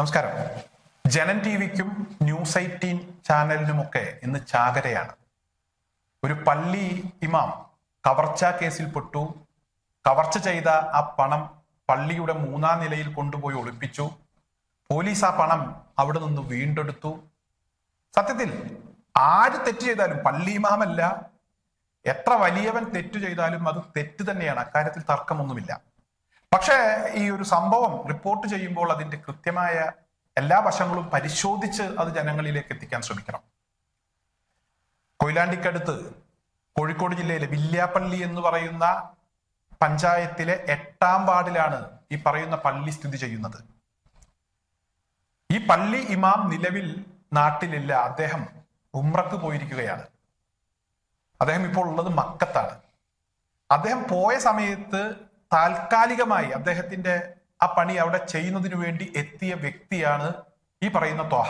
നമസ്കാരം ജനൻ ടി വിക്കും ന്യൂസ് എയ്റ്റീൻ ചാനലിനുമൊക്കെ ഇന്ന് ചാകരയാണ് ഒരു പള്ളി ഇമാം കവർച്ച കേസിൽപ്പെട്ടു കവർച്ച ചെയ്ത ആ പണം പള്ളിയുടെ മൂന്നാം നിലയിൽ കൊണ്ടുപോയി ഒളിപ്പിച്ചു പോലീസ് ആ പണം അവിടെ നിന്ന് വീണ്ടെടുത്തു സത്യത്തിൽ ആര് തെറ്റ് ചെയ്താലും പള്ളി ഇമാമല്ല എത്ര വലിയവൻ തെറ്റ് ചെയ്താലും അത് തെറ്റ് തന്നെയാണ് അക്കാര്യത്തിൽ തർക്കമൊന്നുമില്ല പക്ഷേ ഈ ഒരു സംഭവം റിപ്പോർട്ട് ചെയ്യുമ്പോൾ അതിന്റെ കൃത്യമായ എല്ലാ വശങ്ങളും പരിശോധിച്ച് അത് ജനങ്ങളിലേക്ക് എത്തിക്കാൻ ശ്രമിക്കണം കൊയിലാണ്ടിക്കടുത്ത് കോഴിക്കോട് ജില്ലയിലെ വില്യാപ്പള്ളി എന്ന് പറയുന്ന പഞ്ചായത്തിലെ എട്ടാം വാർഡിലാണ് ഈ പറയുന്ന പള്ളി സ്ഥിതി ചെയ്യുന്നത് ഈ പള്ളി ഇമാം നിലവിൽ നാട്ടിലില്ല അദ്ദേഹം ഉമ്രക്ക് പോയിരിക്കുകയാണ് അദ്ദേഹം ഇപ്പോൾ ഉള്ളത് മക്കത്താണ് അദ്ദേഹം പോയ സമയത്ത് താൽക്കാലികമായി അദ്ദേഹത്തിന്റെ ആ പണി അവിടെ ചെയ്യുന്നതിനു വേണ്ടി എത്തിയ വ്യക്തിയാണ് ഈ പറയുന്ന തോഹ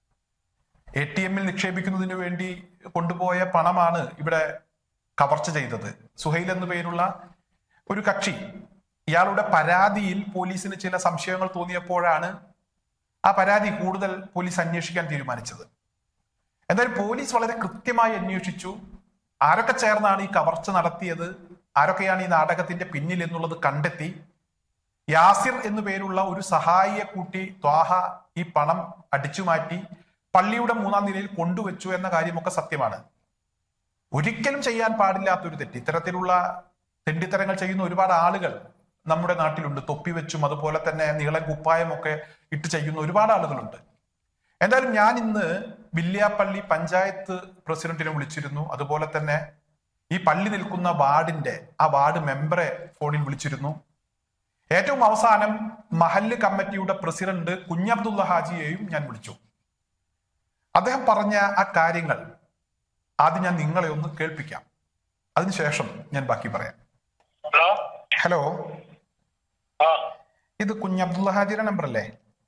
എ ടി എമ്മിൽ നിക്ഷേപിക്കുന്നതിന് വേണ്ടി കൊണ്ടുപോയ പണമാണ് ഇവിടെ കവർച്ച ചെയ്തത് സുഹൈൽ എന്നു പേരുള്ള ഒരു കക്ഷി ഇയാളുടെ പരാതിയിൽ പോലീസിന് ചില സംശയങ്ങൾ തോന്നിയപ്പോഴാണ് ആ പരാതി കൂടുതൽ പോലീസ് അന്വേഷിക്കാൻ തീരുമാനിച്ചത് എന്തായാലും പോലീസ് വളരെ കൃത്യമായി അന്വേഷിച്ചു ആരൊക്കെ ചേർന്നാണ് ഈ കവർച്ച നടത്തിയത് ആരൊക്കെയാണ് ഈ നാടകത്തിന്റെ പിന്നിൽ എന്നുള്ളത് കണ്ടെത്തി യാസിർ എന്നു പേരുള്ള ഒരു സഹായിയെ കൂട്ടി ത്വാഹ ഈ പണം അടിച്ചു മാറ്റി പള്ളിയുടെ മൂന്നാം നിലയിൽ കൊണ്ടുവച്ചു എന്ന കാര്യമൊക്കെ സത്യമാണ് ഒരിക്കലും ചെയ്യാൻ പാടില്ലാത്ത ഒരു തെറ്റ് ഇത്തരത്തിലുള്ള തെണ്ടിത്തരങ്ങൾ ചെയ്യുന്ന ഒരുപാട് ആളുകൾ നമ്മുടെ നാട്ടിലുണ്ട് തൊപ്പി വെച്ചും അതുപോലെ തന്നെ നീളൻ കുപ്പായമൊക്കെ ഇട്ട് ചെയ്യുന്ന ഒരുപാട് ആളുകളുണ്ട് എന്തായാലും ഞാൻ ഇന്ന് വില്യാപ്പള്ളി പഞ്ചായത്ത് പ്രസിഡന്റിനെ വിളിച്ചിരുന്നു അതുപോലെ തന്നെ ഈ പള്ളി നിൽക്കുന്ന വാർഡിന്റെ ആ വാർഡ് മെമ്പറെ ഫോണിൽ വിളിച്ചിരുന്നു ഏറ്റവും അവസാനം മഹല്ല് കമ്മിറ്റിയുടെ പ്രസിഡന്റ് കുഞ്ഞബ്ദുള്ള ഹാജിയെയും ഞാൻ വിളിച്ചു അദ്ദേഹം പറഞ്ഞ ആ കാര്യങ്ങൾ ആദ്യം ഞാൻ നിങ്ങളെ ഒന്ന് കേൾപ്പിക്കാം അതിനുശേഷം ഞാൻ ബാക്കി പറയാം ഹലോ ഹലോ ആ ഇത് കുഞ്ഞബ്ദുള്ള ഹാജിയുടെ നമ്പർ അല്ലേ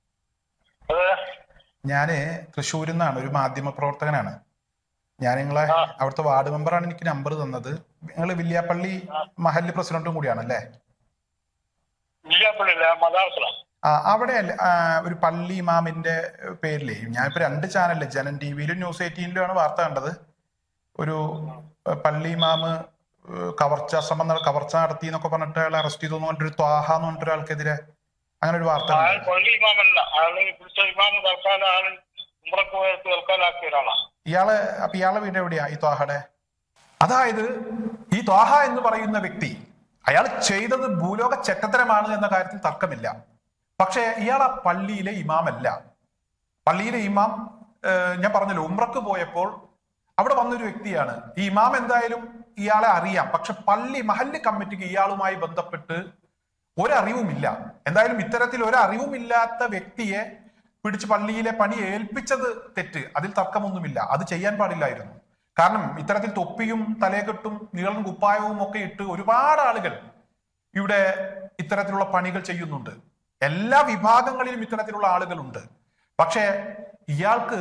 അതെ ഞാന് തൃശ്ശൂരിൽ നിന്നാണ് ഒരു മാധ്യമ പ്രവർത്തകനാണ് ഞാൻ നിങ്ങളെ ആ. അവിടുത്തെ വാർഡ് മെമ്പറാണ് എനിക്ക് നമ്പർ തന്നത് നിങ്ങൾ വില്യാപ്പള്ളി മഹല്ല് പ്രസിഡന്റും കൂടിയാണ് അല്ലേ ഇല്ലാപ്പള്ളില്ല മദാർസല ആ അവിടെ അല്ലേ, ആ, ഒരു പള്ളി ഇമാമിന്റെ പേരിലേ ഞാനിപ്പോ രണ്ട് ചാനലില് ജനൻ ടി വിയിലും ന്യൂസ് എയ്റ്റീനിലുമാണ് വാർത്ത കണ്ടത് ഒരു ഏഹ്, പള്ളി ഇമാമ് ഏഹ്, കവർച്ച ശ്രമം നട- കവർച്ച നടത്തി എന്നൊക്കെ പറഞ്ഞിട്ട് അയാൾ അറസ്റ്റ് ചെയ്തു എന്ന് പറഞ്ഞിട്ട് ഒരു ത്വാഹ എന്ന് പറഞ്ഞിട്ട് ഒരാൾക്കെതിരെ അങ്ങനെ ഒരു വാർത്ത അയാൾ കണ്ടു. പള്ളി ഇമാമല്ല അയാള് പിടിച്ച ഇമാമ് തൽക്കാലം ആള് ഉമ്രക്ക് പോയിട്ട് തൽക്കാലാക്കിയ ഒരാളാണ് ഇയാള് അപ്പൊ ഇയാളെ വീട് എവിടെയാ ഈ ത്വാഹയുടെ അതായത് ഈ ത്വാഹ എന്ന് പറയുന്ന വ്യക്തി അയാൾ ചെയ്തത് ഭൂലോക ചെറ്റത്തരമാണ് എന്ന കാര്യത്തിൽ തർക്കമില്ല പക്ഷേ ഇയാൾ ആ പള്ളിയിലെ ഇമാമല്ല പള്ളിയിലെ ഇമാം ഏഹ്, ഞാൻ പറഞ്ഞല്ലോ ഉമ്രക്ക് പോയപ്പോൾ അവിടെ വന്നൊരു വ്യക്തിയാണ് ഈ ഇമാം എന്തായാലും ഇയാളെ അറിയാം പക്ഷെ പള്ളി മഹല്ല് കമ്മിറ്റിക്ക് ഇയാളുമായി ബന്ധപ്പെട്ട് ഒരറിവുമില്ല എന്തായാലും ഇത്തരത്തിൽ ഒരറിവുമില്ലാത്ത വ്യക്തിയെ പിടിച്ച് പള്ളിയിലെ പണി ഏൽപ്പിച്ചത് തെറ്റ് അതിൽ തർക്കമൊന്നുമില്ല അത് ചെയ്യാൻ പാടില്ലായിരുന്നു കാരണം ഇത്തരത്തിൽ തൊപ്പിയും തലയെക്കെട്ടും നീളം കുപ്പായവും ഒക്കെ ഇട്ട് ഒരുപാട് ആളുകൾ ഇവിടെ ഇത്തരത്തിലുള്ള പണികൾ ചെയ്യുന്നുണ്ട് എല്ലാ വിഭാഗങ്ങളിലും ഇത്തരത്തിലുള്ള ആളുകളുണ്ട് പക്ഷേ ഇയാൾക്ക്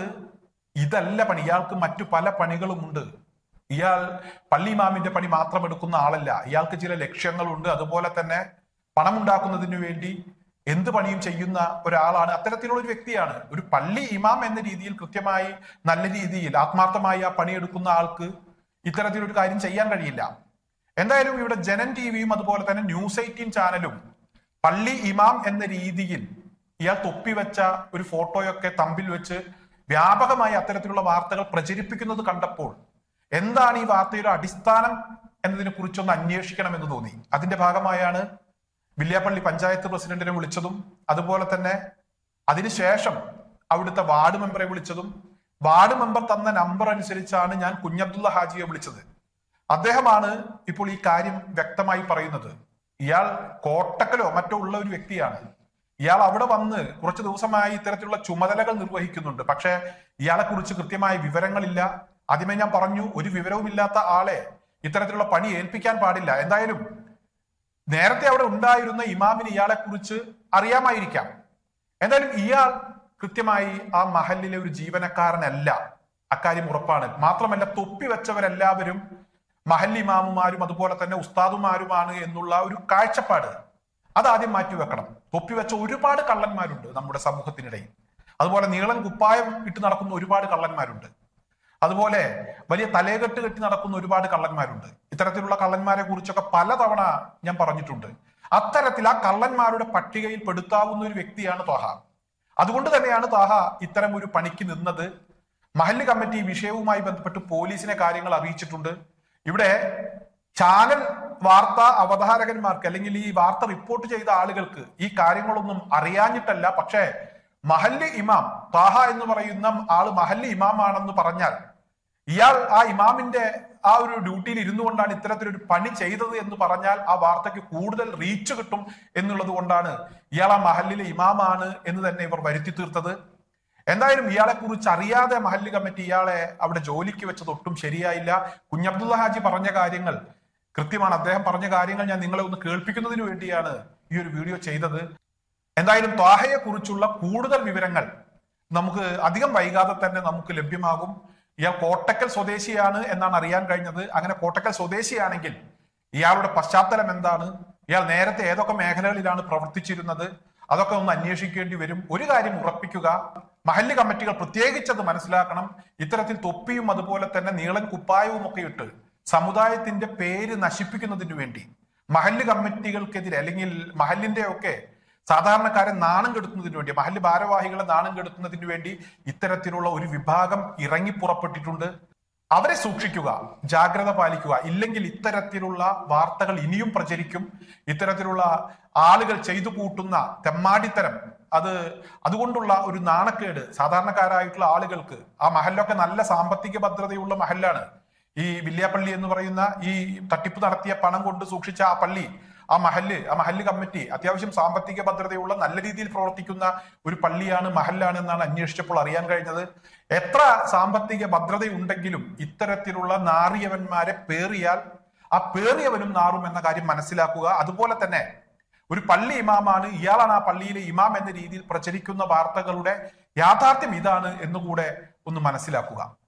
ഇതല്ല പണി ഇയാൾക്ക് മറ്റു പല പണികളുമുണ്ട് ഇയാൾ പള്ളി ഇമാമിന്റെ പണി മാത്രം എടുക്കുന്ന ആളല്ല ഇയാൾക്ക് ചില ലക്ഷ്യങ്ങളുണ്ട് അതുപോലെ തന്നെ പണം ഉണ്ടാക്കുന്നതിന് വേണ്ടി എന്ത് പണിയും ചെയ്യുന്ന ഒരാളാണ് അത്തരത്തിലുള്ള ഒരു വ്യക്തിയാണ് ഒരു പള്ളി ഇമാം എന്ന രീതിയിൽ കൃത്യമായി നല്ല രീതിയിൽ ആത്മാർത്ഥമായി ആ പണിയെടുക്കുന്ന ആൾക്ക് ഇത്തരത്തിലൊരു കാര്യം ചെയ്യാൻ കഴിയില്ല എന്തായാലും ഇവിടെ ജനൻ ടി വിയും അതുപോലെ തന്നെ ന്യൂസ് എയ്റ്റീൻ ചാനലും പള്ളി ഇമാം എന്ന രീതിയിൽ ഇയാൾ തൊപ്പിവെച്ച ഒരു ഫോട്ടോയൊക്കെ തമ്പിൽ വെച്ച് വ്യാപകമായി അത്തരത്തിലുള്ള വാർത്തകൾ പ്രചരിപ്പിക്കുന്നത് കണ്ടപ്പോൾ എന്താണ് ഈ വാർത്തയുടെ അടിസ്ഥാനം എന്നതിനെ കുറിച്ചൊന്ന് അന്വേഷിക്കണം എന്ന് തോന്നി അതിന്റെ ഭാഗമായാണ് വില്യാപ്പള്ളി പഞ്ചായത്ത് പ്രസിഡന്റിനെ വിളിച്ചതും അതുപോലെ തന്നെ അതിനുശേഷം അവിടുത്തെ വാർഡ് മെമ്പറെ വിളിച്ചതും വാർഡ് മെമ്പർ തന്ന നമ്പർ അനുസരിച്ചാണ് ഞാൻ കുഞ്ഞബ്ദുള്ള ഹാജിയെ വിളിച്ചത് അദ്ദേഹമാണ് ഇപ്പോൾ ഈ കാര്യം വ്യക്തമായി പറയുന്നത് ഇയാൾ കോട്ടക്കലോ മറ്റോ ഉള്ള ഒരു വ്യക്തിയാണ് ഇയാൾ അവിടെ വന്ന് കുറച്ച് ദിവസമായി ഇത്തരത്തിലുള്ള ചുമതലകൾ നിർവഹിക്കുന്നുണ്ട് പക്ഷേ ഇയാളെ കുറിച്ച് കൃത്യമായ വിവരങ്ങളില്ല ആദ്യമേ ഞാൻ പറഞ്ഞു ഒരു വിവരവുമില്ലാത്ത ആളെ ഇത്തരത്തിലുള്ള പണി ഏൽപ്പിക്കാൻ പാടില്ല എന്തായാലും നേരത്തെ അവിടെ ഉണ്ടായിരുന്ന ഇമാമിന് ഇയാളെ കുറിച്ച് അറിയാമായിരിക്കാം എന്തായാലും ഇയാൾ കൃത്യമായി ആ മഹലിലെ ഒരു ജീവനക്കാരനല്ല അക്കാര്യം ഉറപ്പാണ് മാത്രമല്ല തൊപ്പി വെച്ചവരെല്ലാവരും മഹൽ ഇമാമുമാരും അതുപോലെ തന്നെ ഉസ്താദുമാരുമാണ് എന്നുള്ള ഒരു കാഴ്ചപ്പാട് അതാദ്യം മാറ്റിവെക്കണം തൊപ്പി വെച്ച ഒരുപാട് കള്ളന്മാരുണ്ട് നമ്മുടെ സമൂഹത്തിനിടയിൽ അതുപോലെ നീളം കുപ്പായം ഇട്ട് നടക്കുന്ന ഒരുപാട് കള്ളന്മാരുണ്ട് അതുപോലെ വലിയ തലേകെട്ട് കെട്ടി നടക്കുന്ന ഒരുപാട് കള്ളന്മാരുണ്ട് ഇത്തരത്തിലുള്ള കള്ളന്മാരെ കുറിച്ചൊക്കെ പലതവണ ഞാൻ പറഞ്ഞിട്ടുണ്ട് അത്തരത്തിൽ ആ കള്ളന്മാരുടെ പട്ടികയിൽ പെടുത്താവുന്ന ഒരു വ്യക്തിയാണ് ത്വാഹ അതുകൊണ്ട് തന്നെയാണ് ത്വാഹ ഇത്തരം ഒരു പണിക്ക് നിന്നത് മഹല്ല് കമ്മിറ്റി ഈ വിഷയവുമായി ബന്ധപ്പെട്ട് പോലീസിനെ കാര്യങ്ങൾ അറിയിച്ചിട്ടുണ്ട് ഇവിടെ ചാനൽ വാർത്താ അവതാരകന്മാർക്ക് അല്ലെങ്കിൽ ഈ വാർത്ത റിപ്പോർട്ട് ചെയ്ത ആളുകൾക്ക് ഈ കാര്യങ്ങളൊന്നും അറിയാഞ്ഞിട്ടല്ല പക്ഷേ മഹല്ല് ഇമാം താഹ എന്ന് പറയുന്ന ആള് മഹല്ല് ഇമാമാണെന്ന് പറഞ്ഞാൽ ഇയാൾ ആ ഇമാമിന്റെ ആ ഒരു ഡ്യൂട്ടിയിൽ ഇരുന്നു കൊണ്ടാണ് ഇത്തരത്തിലൊരു പണി ചെയ്തത് എന്ന് പറഞ്ഞാൽ ആ വാർത്തയ്ക്ക് കൂടുതൽ റീച്ച് കിട്ടും എന്നുള്ളത് കൊണ്ടാണ് ഇയാൾ ആ മഹല്ലിലെ ഇമാമാണ് എന്ന് തന്നെ ഇവർ വരുത്തി തീർത്തത് എന്തായാലും ഇയാളെ കുറിച്ച് അറിയാതെ മഹല്ല് കമ്മിറ്റി ഇയാളെ അവിടെ ജോലിക്ക് വെച്ചത് ഒട്ടും ശരിയായില്ല കുഞ്ഞബ്ദുള്ള ഹാജി പറഞ്ഞ കാര്യങ്ങൾ കൃത്യമാണ് അദ്ദേഹം പറഞ്ഞ കാര്യങ്ങൾ ഞാൻ നിങ്ങളെ ഒന്ന് കേൾപ്പിക്കുന്നതിന് വേണ്ടിയാണ് ഈ ഒരു വീഡിയോ ചെയ്തത് എന്തായാലും ത്വാഹയെ കുറിച്ചുള്ള കൂടുതൽ വിവരങ്ങൾ നമുക്ക് അധികം വൈകാതെ തന്നെ നമുക്ക് ലഭ്യമാകും ഇയാൾ കോട്ടക്കൽ സ്വദേശിയാണ് എന്നാണ് അറിയാൻ കഴിഞ്ഞത് അങ്ങനെ കോട്ടക്കൽ സ്വദേശിയാണെങ്കിൽ ഇയാളുടെ പശ്ചാത്തലം എന്താണ് ഇയാൾ നേരത്തെ ഏതൊക്കെ മേഖലകളിലാണ് പ്രവർത്തിച്ചിരുന്നത് അതൊക്കെ ഒന്ന് അന്വേഷിക്കേണ്ടി വരും ഒരു കാര്യം ഉറപ്പിക്കുക മഹല്ല് കമ്മിറ്റികൾ പ്രത്യേകിച്ചത് മനസ്സിലാക്കണം ഇത്തരത്തിൽ തൊപ്പിയും അതുപോലെ തന്നെ നീളൻ കുപ്പായവും ഒക്കെ ഇട്ട് സമുദായത്തിന്റെ പേര് നശിപ്പിക്കുന്നതിന് വേണ്ടി മഹല്ല് കമ്മിറ്റികൾക്കെതിരെ അല്ലെങ്കിൽ മഹല്ലിന്റെ ഒക്കെ സാധാരണക്കാരെ നാണം കെടുത്തുന്നതിന് വേണ്ടി മഹല്ല് ഭാരവാഹികളെ നാണം കെടുത്തുന്നതിന് വേണ്ടി ഇത്തരത്തിലുള്ള ഒരു വിഭാഗം ഇറങ്ങി പുറപ്പെട്ടിട്ടുണ്ട് അവരെ സൂക്ഷിക്കുക ജാഗ്രത പാലിക്കുക ഇല്ലെങ്കിൽ ഇത്തരത്തിലുള്ള വാർത്തകൾ ഇനിയും പ്രചരിക്കും ഇത്തരത്തിലുള്ള ആളുകൾ ചെയ്തു കൂട്ടുന്ന തെമ്മാടിത്തരം അത് അതുകൊണ്ടുള്ള ഒരു നാണക്കേട് സാധാരണക്കാരായിട്ടുള്ള ആളുകൾക്ക് ആ മഹല്ലൊക്കെ നല്ല സാമ്പത്തിക ഭദ്രതയുള്ള മഹല്ലാണ് ഈ വില്യാപ്പള്ളി എന്ന് പറയുന്ന ഈ തട്ടിപ്പ് നടത്തിയ പണം കൊണ്ട് സൂക്ഷിച്ച ആ പള്ളി ആ മഹല്ല് ആ മഹല്ല് കമ്മിറ്റി അത്യാവശ്യം സാമ്പത്തിക ഭദ്രതയുള്ള നല്ല രീതിയിൽ പ്രവർത്തിക്കുന്ന ഒരു പള്ളിയാണ് മഹല്ലാണ് എന്നാണ് അന്വേഷിച്ചപ്പോൾ അറിയാൻ കഴിഞ്ഞത് എത്ര സാമ്പത്തിക ഭദ്രതയുണ്ടെങ്കിലും ഇത്തരത്തിലുള്ള നാറിയവന്മാരെ പേറിയാൽ ആ പേറിയവനും നാറും എന്ന കാര്യം മനസ്സിലാക്കുക അതുപോലെ തന്നെ ഒരു പള്ളി ഇമാമാണ് ഇയാളാണ് ആ പള്ളിയിലെ ഇമാം എന്ന രീതിയിൽ പ്രചരിക്കുന്ന വാർത്തകളുടെ യാഥാർത്ഥ്യം ഇതാണ് എന്നുകൂടെ ഒന്ന് മനസ്സിലാക്കുക